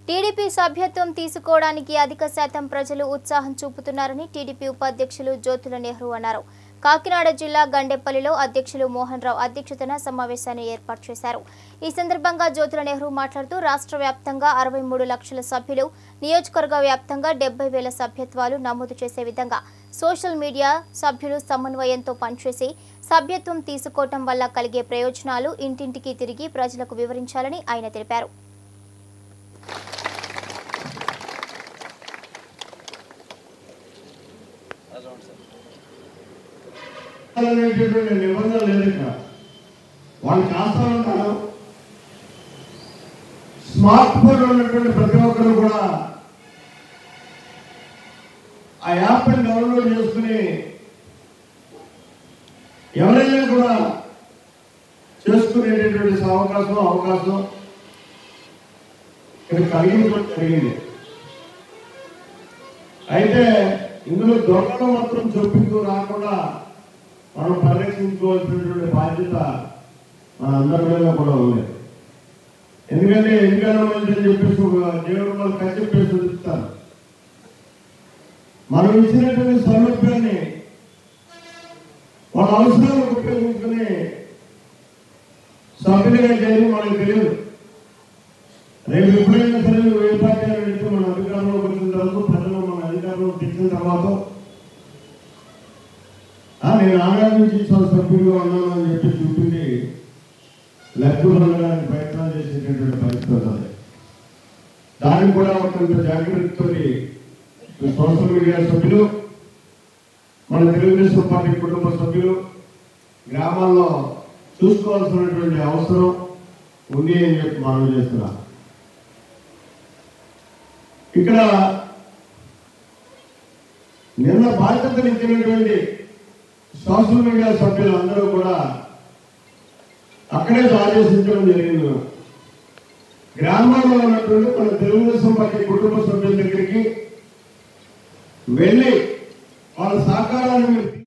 TDP సభ్యత్వం తీసుకోవడానికి అధిక శాతం ప్రజలు ఉత్సాహం చూపుతున్నారని టీడీపీ ఉపాధ్యక్షులు జ్యోతుల నెహ్రూ అన్నారు కాకినాడ జిల్లా గండెపల్లిలో అధ్యక్షులు మోహన్ రావు అధ్యక్షతన సమావేశాన్ని ఏర్పాటు చేశారు ఈ సందర్భంగా జ్యోతుల నెహ్రూ మాట్లాడుతూ రాష్ట్ర వ్యాప్తంగా అరవై మూడు లక్షల సభ్యులు నియోజకవర్గ వ్యాప్తంగా డెబ్బై వేల సభ్యత్వాలు నమోదు చేసే విధంగా సోషల్ మీడియా సభ్యులు సమన్వయంతో పనిచేసి సభ్యత్వం తీసుకోవటం వల్ల కలిగే ప్రయోజనాలు ఇంటింటికి తిరిగి ప్రజలకు వివరించాలని ఆయన తెలిపారు అనేటటువంటి నిబంధన లేదు ఇక్కడ వాళ్ళు చేస్తా ఉంటారు స్మార్ట్ ఫోన్ ఉన్నటువంటి ప్రతి ఒక్కరు కూడా ఆ యాప్ని డౌన్లోడ్ చేసుకుని ఎవరైనా కూడా చేసుకునేటటువంటి అవకాశం అవకాశం ఇక్కడ కలిగించడం జరిగింది అయితే ఇందులో దొంగలు మాత్రం చొప్పించు రాకుండా మనం పరిరక్షించుకోవాల్సినటువంటి బాధ్యత మన అందరి మీద కూడా ఉంది ఎందుకంటే ఎన్విరాన్మెంట్ అని చెప్పేసి ఒక దేవుడు వాళ్ళు కచ్చిప్పేసి వదిలిస్తారు మనం ఇచ్చినటువంటి సౌలభ్యాన్ని వాళ్ళ అవసరాలకు ఉపయోగించుకుని సభ్యులుగా చేయడం మనకు తెలియదు రేపు ఎప్పుడైనా సరే నువ్వు ఏ పార్టీ అని అడిగితే మన అధికారంలోకి వచ్చిన తర్వాత ప్రజలు మన అధికారంలో తెచ్చిన తర్వాత ఆ, నేను ఆనాడు నుంచి చాలా సభ్యులుగా ఉన్నాను అని చెప్పి చూపింది లెక్కలు పొందడానికి ప్రయత్నం చేసేటటువంటి పరిస్థితి ఉన్నది దానికి కూడా ఒకంత జాగ్రత్తతో సోషల్ మీడియా సభ్యులు మన తెలుగుదేశం పార్టీ కుటుంబ సభ్యులు గ్రామాల్లో చూసుకోవాల్సినటువంటి అవసరం ఉంది అని చెప్పి మనం చేస్తున్నా ఇక్కడ నిన్న బాధ్యతలు ఇచ్చినటువంటి సోషల్ మీడియా సభ్యులు అందరూ కూడా అక్కడే ఆదేశించడం జరిగింది గ్రామాల్లో ఉన్నటువంటి మన తెలుగుదేశం పార్టీ కుటుంబ సభ్యుల దగ్గరికి వెళ్ళి వాళ్ళ సహకారాన్ని మీరు